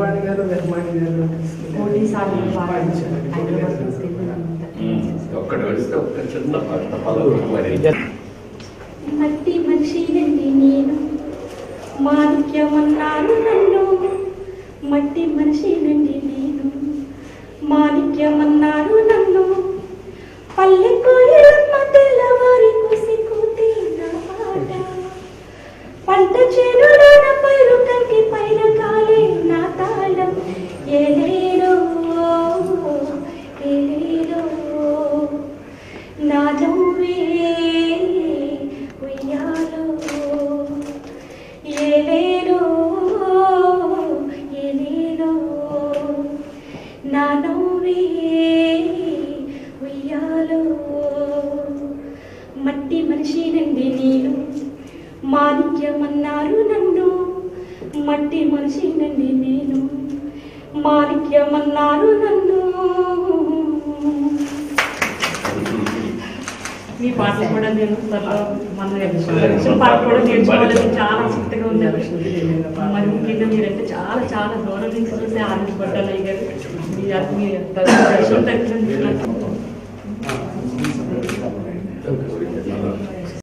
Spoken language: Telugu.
కీరవాణి గారు రెహమాని గారు కోటి సార్లు పాడించారు. హైదరాబాద్ తీసుకెళ్ళి ఒక్కటి వస్తే ఒక్క చిన్న పాట పదకొండు మరి మట్టి మనిషినండి నేను మాణిక్యమన్నారు నన్ను మట్టి మనిషినండి నేను మాణిక్యమన్నారు నన్ను పల్లెకు ఎల్లమ్మ తెల్లవారి కుసి కూతి నా పాట పంట చేనులోన పైరు కంకి పైన కాలే నా తాళం ఏలేడో ఏలేడో నా నవ్వే ఉయ్యాలో ఏలేడో ఏలేడో నా నవ్వే ఉయ్యాలో మట్టి మనిషినండి నేను మాణిక్యమన్నారు నన్ను మట్టి మనిషినండి నేను మాణిక్యమన్నారు నన్ను మీ పాటలు కూడా నేను త్వరలో మన ఎలక్షన్ పాట కూడా నేర్చుకోవాలని చాలా ఆసక్తిగా ఉంది మరి ముఖ్యంగా మీరంటే చాలా చాలా దూరం నుంచి చూసి ఆనందపడ్డాను అయ్య గారు మీ మీ దర్శనం తగ్గినందుకు